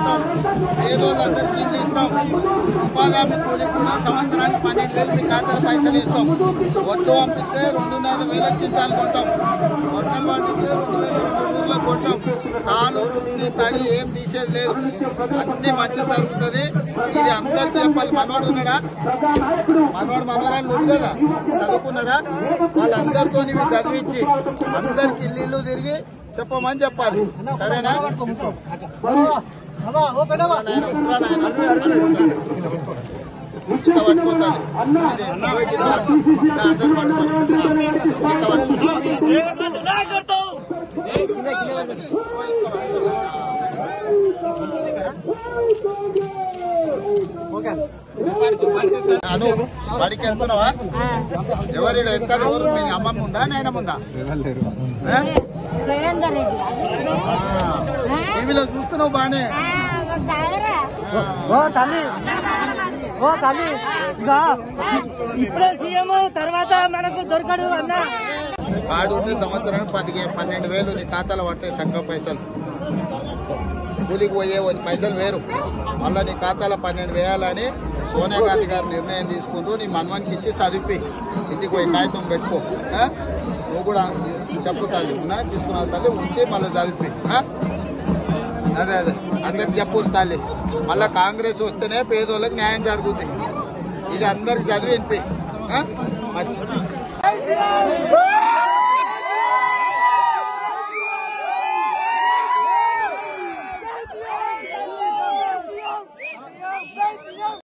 ఇస్తాం పేదోళ్ళందరికీ ఇల్లు ఇస్తాం ఉపాధి హామీ కూలి కూడా సంవత్సరానికి పన్నెండు వేలు మీ ఖాతాలో పైసలు ఇస్తాం ఒడ్డు పంపిస్తే రెండున్నర వేల క్వింటాలు కొంటాం వర్షాలు పండిస్తే రెండు వేల రెండు ఊర్లో కొంటాం తాను రుద్ది తడి ఏం తీసేది లేదు అన్ని మంచి జరుగుతుంది ఇది అందరికి చెప్పాలి మనోడు ఉన్నాడా మనోడు మనవరాలు ఉంది కదా చదువుకున్నారా వాళ్ళందరితో ఇవి చదివించి అందరికి ఇల్లు ఇల్లు తిరిగి చెప్పమని చెప్పాలి సరేనా నాయన, ఉట్రా నాయన. ఇట్లా పట్టుకోవాలి. ఇది, ఇట్లా పట్టుకో. ఇట్లా అందరూ పట్టుకోవాలి. ఇట్లా పట్టుకో. అను వాడికి వెళ్తున్నావా ఎవరు ఈడ ఎంత ఎవరు మీ అమ్మమ్మ ఉందా నాయనమ్మ ఉందా ఆ? దేవేందర్ రెడ్డి ఆ. టీవీలో చూస్తున్నావు బానే ఓ తల్లి ఓ తల్లి ఇదా ఇప్పుడే సీఎం తర్వాత మనకు దొరకడు అన్న వాడు ఉంటే సంవత్సరానికి పదిహేను పన్నెండు వేలు నీ ఖాతాలో పడతాయి సంఘం పైసలు కూలికి పోయే పైసలు వేరు మళ్ళీ నీ ఖాతాలో పన్నెండు వేయాలని సోనియా గాంధీ గారు నిర్ణయం తీసుకుంటూ నీ మనవానికి ఇచ్చి చదివి ఇంటికి పోయి కాగితం పెట్టుకో ఆ? నువ్వు కూడా చెప్పు తల్లి ఉన్నా తీసుకున్నావు తల్లి ఉంచి మళ్ళీ చదివి ఆ? అదే అదే అందరికి చెప్పు తల్లి మళ్ళా కాంగ్రెస్ వస్తేనే పేదోళ్ళకి న్యాయం జరుగుతుంది ఇది అందరికి చదివి వినిపి మంచి